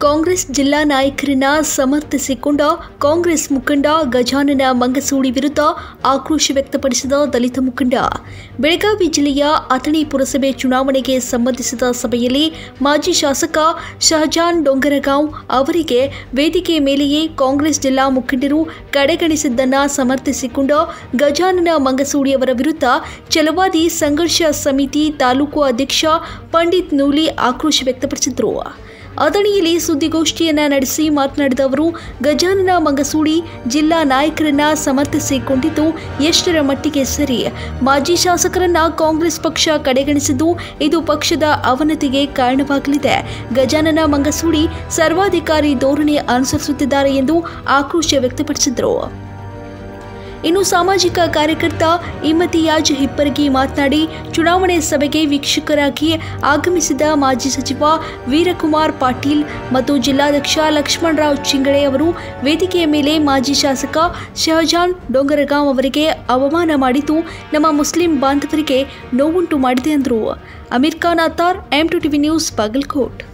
ಕಾಂಗ್ರೆಸ್ ಜಿಲ್ಲಾ ನಾಯಕರನ್ನ ಸಮರ್ಥಿಸಿಕೊಂಡ ಕಾಂಗ್ರೆಸ್ ಮುಖಂಡ ಗಜಾನನ ಮಂಗಸೂಳಿ ವಿರುದ್ಧ ಆಕ್ರೋಶ ವ್ಯಕ್ತಪಡಿಸಿದ ದಲಿತ ಮುಖಂಡ ಬೆಳಗಾವಿ ಜಿಲ್ಲೆಯ ಅಥಣಿ ಪುರಸಭೆ ಚುನಾವಣೆಗೆ ಸಂಬಂಧಿಸಿದ ಸಭೆಯಲ್ಲಿ ಮಾಜಿ ಶಾಸಕ ಶಹಜಾನ್ ಡೊಂಗರಗಾಂವ್ ಅವರಿಗೆ ವೇದಿಕೆ ಮೇಲೆಯೇ ಕಾಂಗ್ರೆಸ್ ಜಿಲ್ಲಾ ಮುಖಂಡರು ಕಡೆಗಣಿಸಿದ್ದನ್ನ ಸಮರ್ಥಿಸಿಕೊಂಡ ಗಜಾನನ ಮಂಗಸೂಳಿ ಅವರ ವಿರುದ್ಧ ಛಲವಾದಿ ಸಂಘರ್ಷ ಸಮಿತಿ ತಾಲೂಕು ಅಧ್ಯಕ್ಷ ಪಂಡಿತ್ ನೂಲಿ ಆಕ್ರೋಶ ವ್ಯಕ್ತಪಡಿಸಿದರು ಅದಣಿಯಲ್ಲಿ ಸುದ್ದಿಗೋಷ್ಠಿಯನ್ನ ನಡೆಸಿ ಮಾತನಾಡಿದ ಅವರು ಗಜಾನನ ಮಂಗಸೂಳಿ ಜಿಲ್ಲಾ ನಾಯಕರನ್ನ ಸಮರ್ಥಿಸಿಕೊಂಡಿದ್ದು ಎಷ್ಟರ ಮಟ್ಟಿಗೆ ಸರಿ ಮಾಜಿ ಶಾಸಕರನ್ನ ಕಾಂಗ್ರೆಸ್ ಪಕ್ಷ ಕಡೆಗಣಿಸಿದ್ದು ಇದು ಪಕ್ಷದ ಅವನತಿಗೆ ಕಾರಣವಾಗಲಿದೆ ಗಜಾನನ ಮಂಗಸೂಳಿ ಸರ್ವಾಧಿಕಾರಿ ಧೋರಣೆ ಅನುಸರಿಸುತ್ತಿದ್ದಾರೆ ಎಂದು ಆಕ್ರೋಶ ವ್ಯಕ್ತಪಡಿಸಿದರು ಇನ್ನು ಸಾಮಾಜಿಕ ಕಾರ್ಯಕರ್ತ ಇಮ್ಮತಿಯಾಜ್ ಹಿಪ್ಪರಗಿ ಮಾತನಾಡಿ ಚುನಾವಣೆ ಸಭೆಗೆ ವೀಕ್ಷಕರಾಗಿ ಆಗಮಿಸಿದ ಮಾಜಿ ಸಚಿವ ವೀರಕುಮಾರ್ ಪಾಟೀಲ್ ಮತ್ತು ಜಿಲ್ಲಾಧ್ಯಕ್ಷ ಲಕ್ಷ್ಮಣರಾವ್ ಚಿಂಗಳೆ ಅವರು ವೇದಿಕೆಯ ಮೇಲೆ ಮಾಜಿ ಶಾಸಕ ಶಹಜಾನ್ ಡೊಂಗರಗಾಂವ್ ಅವರಿಗೆ ಅವಮಾನ ಮಾಡಿದ್ದು ನಮ್ಮ ಮುಸ್ಲಿಂ ಬಾಂಧವರಿಗೆ ನೋವುಂಟು ಮಾಡಿದೆ ಎಂದರು Aamir Khan Attar M two TV news Bagalkot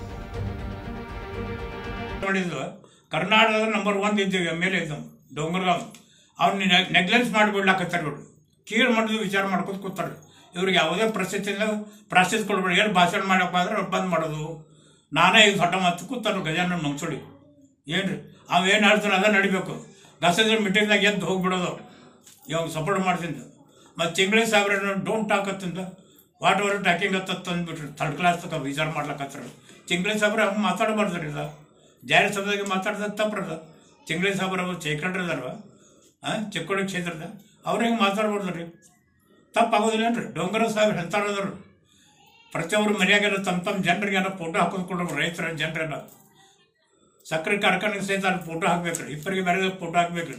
ನೋಡಿದ್ವು ಕರ್ನಾಟಕದ ನಂಬರ್ ಒನ್ ಇದ್ದೀವಿ ಎಮ್ ಎಲ್ ಎ ಇದ್ದವು ಡೊಂಗರ್ಗಾವ್ ಅವ್ನು ನೆಗ್ಲೆನ್ಸ್ ಮಾಡಿಬಿಡ್ಲಾಕತ್ತಾರ ಇವರು ಕೀಳು ಮಾಡಿದ್ರು ವಿಚಾರ ಮಾಡ್ಕೊತ ಕೂತಾರೆ ಇವ್ರಿಗೆ ಯಾವುದೇ ಪ್ರಸಿದ್ಧಿಯಿಂದ ಪ್ರಾಶಸ್ತಿ ಕೊಡ್ಬೇಡಿ ಏನು ಭಾಷಣ ಮಾಡಕ್ಕೆ ಹೋದ್ರೆ ಅವ್ರು ಬಂದ್ ಮಾಡೋದು ನಾನೇ ಈಗ ಹೊಟ್ಟ ಮಾತು ಕೂತಾರ ಗಜಾನನ ಮಂಗ್ಸೋಡಿ ಏನ್ರಿ ಅವ ಏನು ಹೇಳ್ತಾನೆ ಅದ ನಡಿಬೇಕು ಗಸದ ಮೀಟಿಂಗ್ನಾಗ ಎದ್ದು ಹೋಗ್ಬಿಡೋದು ಇವಾಗ ಸಪೋರ್ಟ್ ಮಾಡ್ತಿದ್ದ ಮತ್ತು ತಿಂಗಳೇ ಸಾವಿರ ಡೋಂಟ್ ಟಾಕತ್ತಿಂದ ವಾಟ್ ಎವರ್ ಟಾಕಿಂಗ್ ಅತ್ತ ಅಂದ್ಬಿಟ್ರು ಥರ್ಡ್ ಕ್ಲಾಸ್ ತಕ ವಿಚಾರ ಮಾಡ್ಲಕತ್ತಾರ ತಿಂಗಳೇ ಸಾವಿರ ಹಂಗೆ ಮಾತಾಡಬಾರ್ದ್ರಿ ಇಲ್ಲ ಜಾರಿ ಸಭೆಗೆ ಮಾತಾಡ್ದ ತಪ್ರದ ತಿಂಗಳೇ ಸಾವಿರ ಅವ್ರು ಚೇಕಂಡ್ರದಾರವ ಹಾಂ ಚಿಕ್ಕೋಡಿ ಕ್ಷೇತ್ರದ ಅವ್ರು ಹೆಂಗೆ ಮಾತಾಡ್ಬಾರ್ದು ರೀ ತಪ್ಪಾಗೋದಿಲ್ಲ ಏನ್ರಿ ಡೊಂಗರ ಸಾಹೇಬ್ರು ಎಂತಾರದರು ಪ್ರತಿಯೊಬ್ಬರು ಮನೆಯಾಗೆಲ್ಲ ತಮ್ಮ ತಮ್ಮ ಜನರಿಗೆಲ್ಲ ಫೋಟೋ ಹಾಕಿಸ್ಕೊಂಡ್ರು ರೈತರ ಜನರೆಲ್ಲ ಸಕ್ಕರೆ ಕಾರ್ಖಾನೆಗೆ ಸಹಿತ ಅಲ್ಲಿ ಫೋಟೋ ಹಾಕ್ಬೇಕ್ರಿ ಇಬ್ಬರಿಗೆ ಬೇರೆ ಫೋಟೋ ಹಾಕ್ಬೇಕ್ರಿ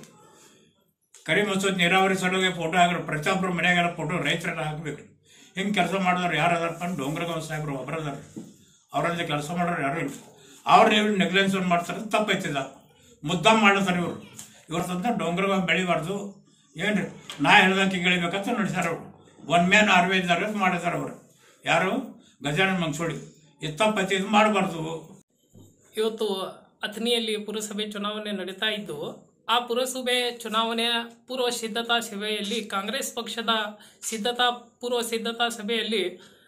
ಕರಿ ಮಸೂದ್ ನೀರಾವರಿ ಸಲುವಾಗಿ ಫೋಟೋ ಹಾಕ್ರಿ ಪ್ರತಿಯೊಬ್ಬರು ಮನೆಯಾಗೆಲ್ಲ ಫೋಟೋ ರೈತರೆಲ್ಲ ಹಾಕ್ಬೇಕು ಹಿಂಗೆ ಕೆಲಸ ಮಾಡಿದವ್ರು ಯಾರು ಅದಾರಪ್ಪ ಅಂದ್ರೆ ಡೊಂಗರಗಾಂವ್ ಸಾಹೇಬ್ರು ಒಬ್ಬರು ಅದಾರ ಅವರಲ್ಲಿ ಕೆಲಸ ಮಾಡೋರು ಯಾರು ಇಲ್ಲ ಅವ್ರು ಇವ್ರು ನೆಗ್ಲೆನ್ಸ್ ಮಾಡ್ತಾರೆ ತಪ್ಪೈತಿದ ಮುದ್ದಾಮ್ ಮಾಡ್ತಾರೆ ಇವರು ಇವ್ರ ತಂದ ಡೊಂಗರಗಾಂವ್ ಬೆಳಿಬಾರ್ದು ಏನ್ರಿ ನಾ ಹೇಳ್ದಂಗೆ ಗೆಳಿಬೇಕಂತ ನಡೆಸ್ಯಾರ ಅವರು ಒನ್ ಮ್ಯಾನ್ ಆರ್ವೇ ಇದ್ದಾರೆ ಮಾಡಿದ್ದಾರೆ ಅವರು ಯಾರು ಗಜಾನನ ಮಂಗ್ಸೋಡಿ ಇದು ತಪ್ಪೈತಿ ಇದು ಮಾಡಬಾರ್ದು ಇವತ್ತು ಅಥಣಿಯಲ್ಲಿ ಪುರಸಭೆ ಚುನಾವಣೆ ನಡೀತಾ ಇದ್ದು ಆ ಪುರಸಭೆ ಚುನಾವಣೆಯ ಪೂರ್ವ ಸಿದ್ಧತಾ ಸಭೆಯಲ್ಲಿ ಕಾಂಗ್ರೆಸ್ ಪಕ್ಷದ ಸಿದ್ಧತಾ ಪೂರ್ವ ಸಿದ್ಧತಾ ಸಭೆಯಲ್ಲಿ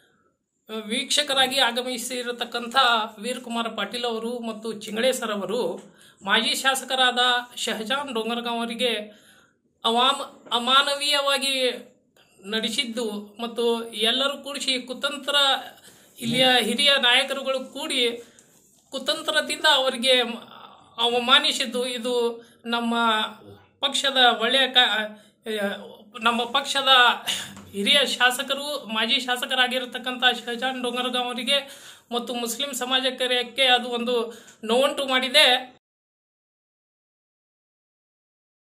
ಆ, ವೀಕ್ಷಕರಾಗಿ ಆಗಮಿಸಿರತಕ್ಕಂಥ ವೀರಕುಮಾರ ಪಾಟೀಲ್ ಅವರು ಮತ್ತು ಚಿಂಗಳೆ ಸರ್ ಅವರು ಮಾಜಿ ಶಾಸಕರಾದ ಶಹಜಾನ್ ಡೋಂಗರ್ಗಾಂವ್ ಅವರಿಗೆ ಅವಾಮ ಅಮಾನವೀಯವಾಗಿ ನಡೆಸಿದ್ದು ಮತ್ತು ಎಲ್ಲರೂ ಕೂಡಿಸಿ ಕುತಂತ್ರ ಇಲ್ಲಿಯ ಹಿರಿಯ ನಾಯಕರುಗಳು ಕೂಡಿ ಕುತಂತ್ರದಿಂದ ಅವರಿಗೆ ಮ- ಅವಮಾನಿಸಿದ್ದು ಇದು ನಮ್ಮ ಪಕ್ಷದ ಒಳ್ಳೆಯ ಕ ಆ, ನಮ್ಮ ಪಕ್ಷದ ಹಿರಿಯ ಶಾಸಕರು ಮಾಜಿ ಶಾಸಕರಾಗಿರತಕ್ಕಂಥ ಶಹಜಾನ್ ಡೊಂಗರ್ಗಾಂವ್ ಅವರಿಗೆ ಮತ್ತು ಮುಸ್ಲಿಂ ಸಮಾಜಕ್ಕೆ ಅದು ಒಂದು ನೋವುಂಟು ಮಾಡಿದೆ